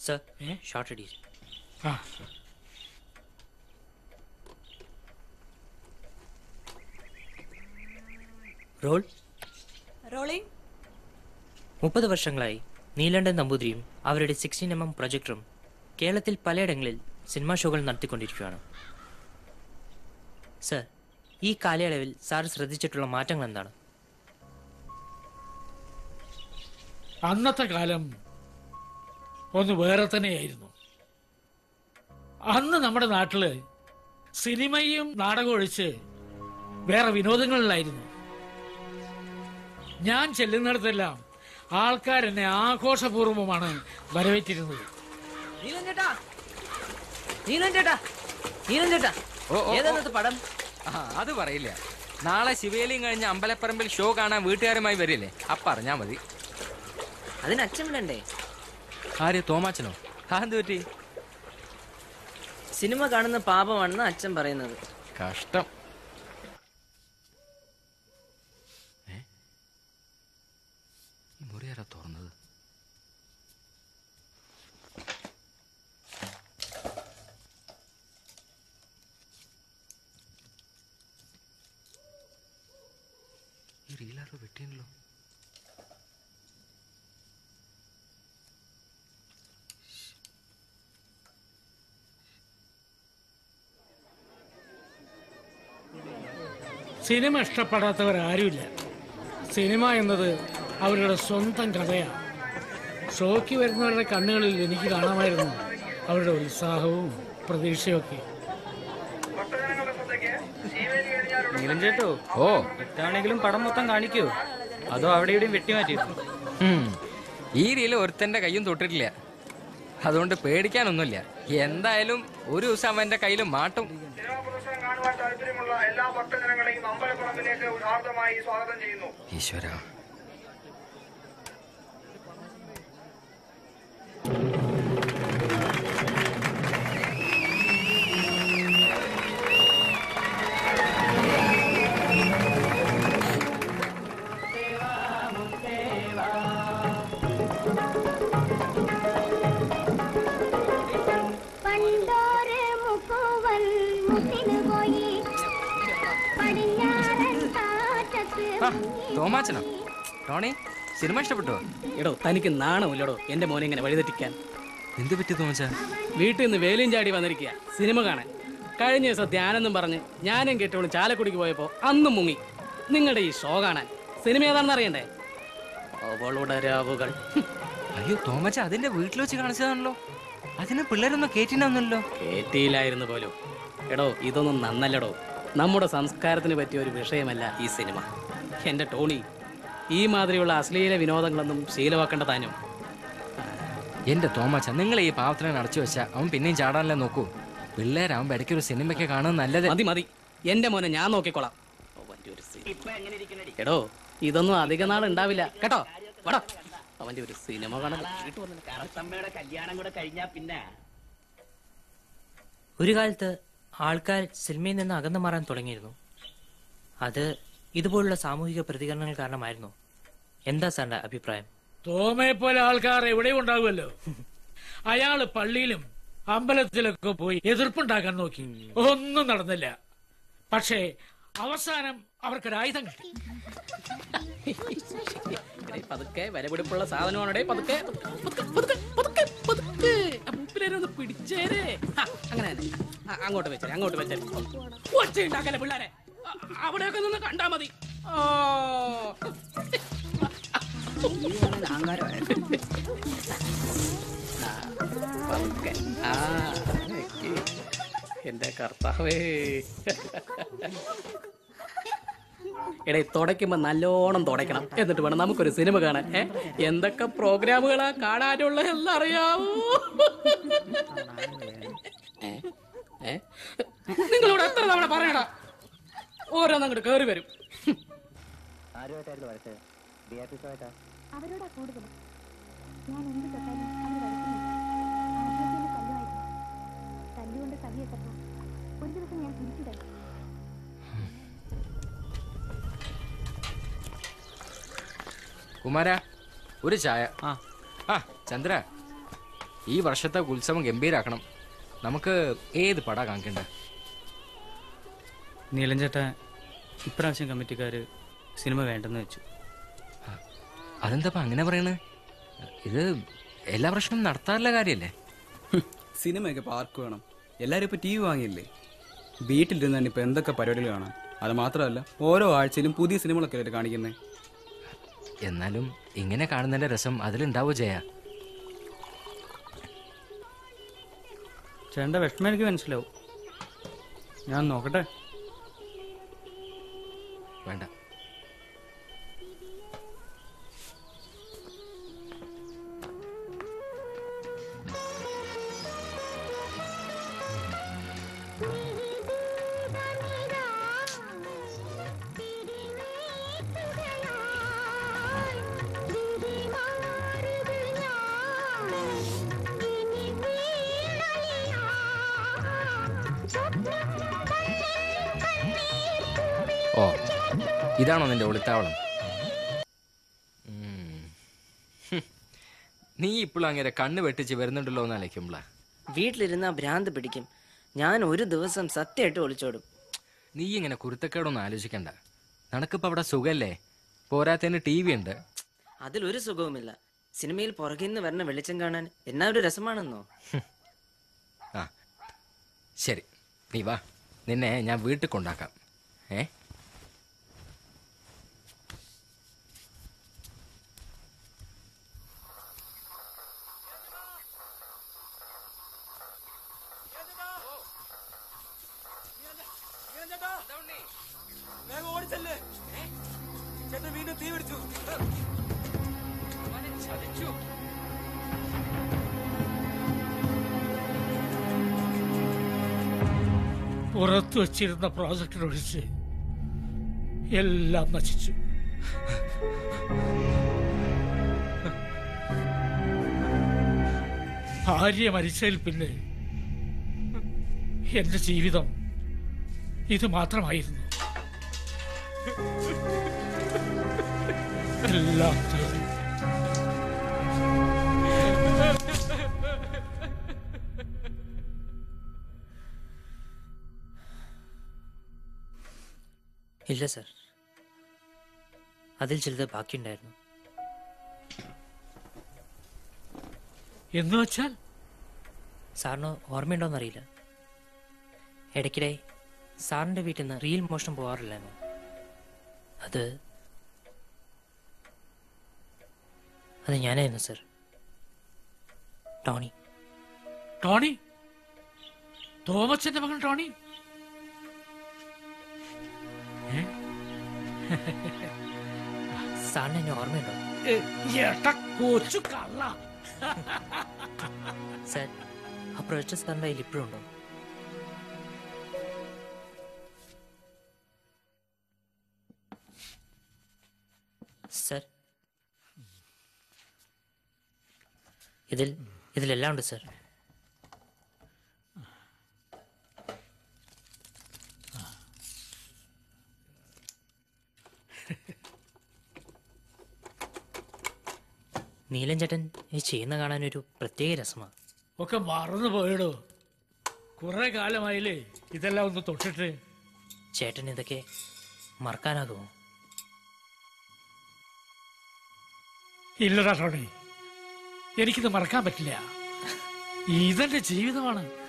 Sir short അടി ആ role rolling മുപ്പത് വർഷങ്ങളായി നീലണ്ടൻ നമ്പൂതിരിയും അവരുടെ സിക്സ്റ്റീൻ എം എം പ്രൊജക്ടറും കേരളത്തിൽ പലയിടങ്ങളിൽ സിനിമാ ഷോകൾ നടത്തിക്കൊണ്ടിരിക്കുകയാണ് സർ ഈ കാലയളവിൽ സാർ ശ്രദ്ധിച്ചിട്ടുള്ള മാറ്റങ്ങൾ എന്താണ് അന്നത്തെ കാലം ഒന്ന് വേറെ തന്നെയായിരുന്നു അന്ന് നമ്മുടെ നാട്ടില് സിനിമയും നാടകവും ഒഴിച്ച് വേറെ വിനോദങ്ങളിലായിരുന്നു ഞാൻ ചെല്ലുന്നിടത്തെല്ലാം ആൾക്കാരെന്നെ ആഘോഷപൂർവമാണ് വരവേറ്റിരുന്നത് നീലൻ ചേട്ടാ നീലൻ ചേട്ടാ നീലൻ ചേട്ടാ ഓ, ഓ, ഏതാണത് പടം ആ, അത് പറയില്ല നാളെ ശിവേലിയും കഴിഞ്ഞ് അമ്പലപ്പറമ്പിൽ ഷോ കാണാൻ വീട്ടുകാരുമായി വരില്ലേ അപ്പറഞ്ഞാ മതി അതിന് അച്ഛൻ വിടണ്ടേ ആര് തോമാച്ചനോ അതെന്ത് പറ്റി സിനിമ കാണുന്ന പാപമാണെന്ന് അച്ഛൻ പറയുന്നത് കഷ്ടം ഏ? ഈ മുറി ആരാ തുറന്നത് ഈ റീലാരോ വെട്ടിയല്ലോ സിനിമ ഇഷ്ടപ്പെടാത്തവർ ആരുമില്ല സിനിമ എന്നത് അവരുടെ സ്വന്തം കഥയാണ് ഷോയ്ക്ക് വരുന്നവരുടെ കണ്ണുകളിൽ എനിക്ക് കാണാമായിരുന്നു അവരുടെ ഉത്സാഹവും പ്രതീക്ഷയും ഒക്കെ നീലൻ ചേട്ടോ ഓ ഇത്താണെങ്കിലും പടം മൊത്തം കാണിക്കോ അതോ അവിടെ ഇവിടെയും വെട്ടിമാറ്റിയോ ഉം. ഈ റീല് ഒരുത്തന്റെ കയ്യും തൊട്ടിട്ടില്ല അതുകൊണ്ട് പേടിക്കാനൊന്നുമില്ല എന്തായാലും ഒരു ദിവസം അവന്റെ കയ്യിൽ മാട്ടും കാണുവാൻ താല്പര്യമുള്ള എല്ലാ ഭക്തജനങ്ങളെയും അമ്പലപ്പറമ്പിലേക്ക് ഹാർദമായി സ്വാഗതം ചെയ്യുന്നു ഈശ്വര പണ്ടോര് മുക്കുവൻ മുട്ടിന് പോയി പടിഞ്ഞാറൻ കാറ്റത്ത് തോമാച്ചനോ ടോണി സിനിമ ഇഷ്ടപ്പെട്ടോ എടോ തനിക്ക് നാണമില്ലടോ എന്റെ മോനെ ഇങ്ങനെ വഴിതെറ്റിക്കാൻ എന്ത് പറ്റി തോമച്ച വീട്ടിൽ നിന്ന് വേലിയും ചാടി വന്നിരിക്കുക സിനിമ കാണാൻ കഴിഞ്ഞ ദിവസം ധ്യാനെന്നും പറഞ്ഞ് ഞാനും കെട്ടോളും ചാലക്കുടിക്ക് പോയപ്പോ അന്നും മുങ്ങി നിങ്ങളുടെ ഈ ഷോ കാണാൻ സിനിമ ഏതാണെന്ന് അറിയണ്ടേ അവളുടെ രാവുകൾ അയ്യോ തോമച്ച അതിന്റെ വീട്ടിൽ വെച്ച് കാണിച്ചതാണല്ലോ അതിന് പിള്ളേരൊന്നും കേറ്റിനാന്നല്ലോ കേട്ടിയില്ലായിരുന്നു പോലും എടോ ഇതൊന്നും നന്നല്ലടോ നമ്മുടെ സംസ്കാരത്തിന് പറ്റിയ ഒരു വിഷയമല്ല ഈ സിനിമ എന്റെ ടോണി ഈ മാതിരിയുള്ള അശ്ലീല വിനോദങ്ങളൊന്നും ശീലമാക്കേണ്ട താനും എന്റെ തോമച്ച നിങ്ങൾ ഈ പാവത്തിനെ അടച്ചു വെച്ചാ അവൻ പിന്നെയും ചാടാനല്ലേ നോക്കൂ പിള്ളേരാവുമ്പോ ഇടയ്ക്ക് ഒരു സിനിമയ്ക്ക് കാണുന്നത് നല്ലത് മതി മതി എന്റെ മോനെ ഞാൻ നോക്കിക്കോളാം അവന്റെ ഒരു സിനിമ. എടോ ഇതൊന്നും അധിക നാൾ ഉണ്ടാവില്ല കേട്ടോ വടോ അവന്റെ ഒരു സിനിമ കാണാൻ വീട്ടിൽ വന്നിട്ട് കറുത്തമ്മയുടെ കല്യാണം കൂടെ കഴിഞ്ഞാ പിന്നെ ഒരു കാലത്ത് ആൾക്കാർ സിനിമയിൽ നിന്ന് അകന്നു മാറാൻ തുടങ്ങിയിരുന്നു അത് ഇതുപോലുള്ള സാമൂഹിക പ്രതികരണങ്ങൾ കാരണമായിരുന്നു എന്താ സാറിന്റെ അഭിപ്രായം തോമയെ പോലെ ആൾക്കാർ എവിടെയും ഉണ്ടാകുമല്ലോ അയാള് പള്ളിയിലും അമ്പലത്തിലൊക്കെ പോയി എതിർപ്പുണ്ടാക്കാൻ നോക്കി ഒന്നും നടന്നില്ല പക്ഷേ അവസാനം അവർക്കൊരു ആയുധം കിട്ടി എടേ, പതുക്കെ വിലപിടിപ്പുള്ള സാധനമാണേ പതുക്കെ പതുക്കെ, പതുക്കെ, പതുക്കെ, പതുക്കെ. ആ മൂപ്പിലേരെ ഒന്ന് പിടിച്ചേരെ ആ, അങ്ങനെ തന്നെ ആ, അങ്ങോട്ട് വെച്ചേ അങ്ങോട്ട് വെച്ചേ ഒച്ച ഉണ്ടാക്കല്ലേ പിള്ളേരെ ആ, അവിടെയൊക്കെ നിന്ന് കണ്ടാ മതി ഓ ആ, പതുക്കെ. ആ, ഓക്കേ. എന്റെ കർത്താവേ എടേ തുടയ്ക്കുമ്പോ നല്ലോണം തുടയ്ക്കണം എന്നിട്ട് വേണം നമുക്കൊരു സിനിമ കാണാൻ ഏ എന്തൊക്കെ പ്രോഗ്രാമുകളാ കാണാനുള്ള എല്ലാം അറിയാവോ ഏ? ഏ? നിങ്ങളോട് എത്ര തവണ പറയണ ഓരോന്നങ്ങോട്ട് കേറി വരും ആരുമായിട്ടായിരുന്നു വരച്ചത് ബിയാറ്റിസുമായിട്ടാ അവരോടാ കൂടുതലും ഞാൻ എന്ത് തൊട്ടാലും അവർ വരയ്ക്കുന്നു ആദ്യത്തെ തല്ലുമായിരുന്നു തല്ലുകൊണ്ട് സഹിയെത്തപ്പോ ഒരു ദിവസം ഞാൻ തിരിച്ചു തരും കുമാര ഒരു ചായ ആ ചന്ദ്ര ഈ വർഷത്തെ ഉത്സവം ഗംഭീരാക്കണം നമുക്ക് ഏത് പടാ കാണിക്കണ്ട നീലൻ ചേട്ടാ ഇപ്രാവശ്യം കമ്മിറ്റിക്കാർ സിനിമ വേണ്ടെന്ന് വെച്ചു അതെന്താ അങ്ങനെ പറയണേ ഇത് എല്ലാ പ്രശ്നവും നടത്താറുള്ള കാര്യല്ലേ സിനിമയൊക്കെ ഇപ്പൊ ആർക്ക് വേണം എല്ലാവരും ഇപ്പൊ ടി വി വാങ്ങിയില്ലേ വീട്ടിലിരുന്ന് തന്നെ ഇപ്പൊ എന്തൊക്കെ പരിപാടികൾ കാണാം അത് മാത്രമല്ല ഓരോ ആഴ്ചയിലും പുതിയ സിനിമകളൊക്കെ അല്ലേ കാണിക്കുന്നത് എന്നാലും ഇങ്ങനെ കാണുന്നതിന്റെ രസം അതിലുണ്ടാവോ ജയ ചേട്ടൻ്റെ വിഷമം എനിക്ക് മനസ്സിലാവും ഞാൻ നോക്കട്ടെ വേണ്ട ഓ ഇതാണോ നിന്റെ ഒളിത്താവളം ഉം. ഹും. നീ ഇപ്പോഴും അങ്ങനെ കണ്ണ് വെട്ടിച്ച് വരുന്നുണ്ടല്ലോ എന്ന് അലയ്ക്കുമ്പോളാ വീട്ടിലിരുന്ന ഭ്രാന്ത് പിടിക്കും ഞാൻ ഒരു ദിവസം സത്യമായിട്ട് ഒളിച്ചോടും നീ ഇങ്ങനെ കുരുത്തക്കേടൊന്നും ആലോചിക്കണ്ട നിനക്കിപ്പോ അവിടെ സുഖല്ലേ പോരാത്തതിന് ടി വി ഉണ്ട് അതിലൊരു സുഖവുമില്ല സിനിമയിൽ പുറകിൽ നിന്ന് വരുന്ന വെളിച്ചം കാണാൻ എന്നാ ഒരു രസമാണെന്നോ ആ ശരി നീ വാ നിന്നെ ഞാൻ വീട്ടിൽ കൊണ്ടാക്കാം ഏ പുറത്തു വച്ചിരുന്ന പ്രോജക്റ്റിനൊഴിച്ച് എല്ലാം നശിച്ചു ഭാര്യ മരിച്ചതിൽ പിന്നെ എന്റെ ജീവിതം ഇത് മാത്രമായിരുന്നു എല്ലാം തീർന്നു ഇല്ല സർ അതിൽ ചിലത് ബാക്കിയുണ്ടായിരുന്നു എന്ന് വെച്ചാൽ സാറിന് ഓർമ്മയുണ്ടോന്നറിയില്ല ഇടയ്ക്കിടെ സാറിൻ്റെ വീട്ടിൽ നിന്ന് റീൽ മോഷണം പോകാറില്ലായിരുന്നു അത് അത് ഞാനായിരുന്നു സർ ടോണി ടോണി തോമച്ചന്റെ മകൻ ടോണി സാറിന് എന്നെ ഓർമ്മയുണ്ടോ ഏട്ടാ കൊച്ചു കള്ള സർ ആ പ്രൊജക്ടർ സാറിൻ്റെ കയ്യിൽ ഇപ്പോഴും ഉണ്ടോ സർ ഇതിൽ ഇതിലെല്ലാം ഉണ്ട് സർ നീലൻ ചേട്ടൻ ഇത് ചെയ്യുന്ന കാണാൻ ഒരു പ്രത്യേക രസമാണ് ഒക്കെ മറന്നു പോയടോ കുറെ കാലമായില്ലേ ഇതെല്ലാം ഒന്ന് തൊട്ടിട്ട് ചേട്ടൻ ഇതൊക്കെ മറക്കാനാകുമോ ഇല്ലടാ ടോണി എനിക്കിത് മറക്കാൻ പറ്റില്ല ഇതെന്റെ ജീവിതമാണ്